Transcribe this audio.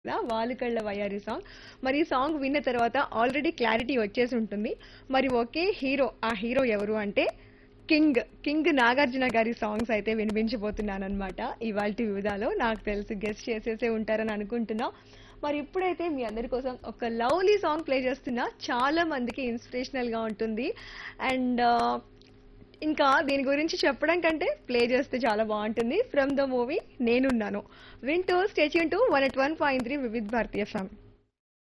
కదా వాళ్ళు కళ్ళ వయ్యారి సాంగ్ మరి ఈ సాంగ్ విన్న తర్వాత ఆల్రెడీ క్లారిటీ వచ్చేసి ఉంటుంది మరి ఒకే హీరో ఆ హీరో ఎవరు అంటే కింగ్ కింగ్ నాగార్జున గారి సాంగ్స్ అయితే వినిపించబోతున్నాను అనమాట ఇవాళ వివిధాలో నాకు తెలిసి గెస్ట్ చేసేసే ఉంటారని అనుకుంటున్నా మరి ఇప్పుడైతే మీ అందరి కోసం ఒక లవ్లీ సాంగ్ ప్లే చేస్తున్నా చాలా మందికి ఇన్స్పిరేషనల్ గా ఉంటుంది అండ్ ఇంకా దీని గురించి చెప్పడం కంటే ప్లే చేస్తే చాలా బాగుంటుంది ఫ్రమ్ ద మూవీ నేనున్నాను వింటూ stay tuned to one at one point three Vividh Bharatiya ఫ్యామ్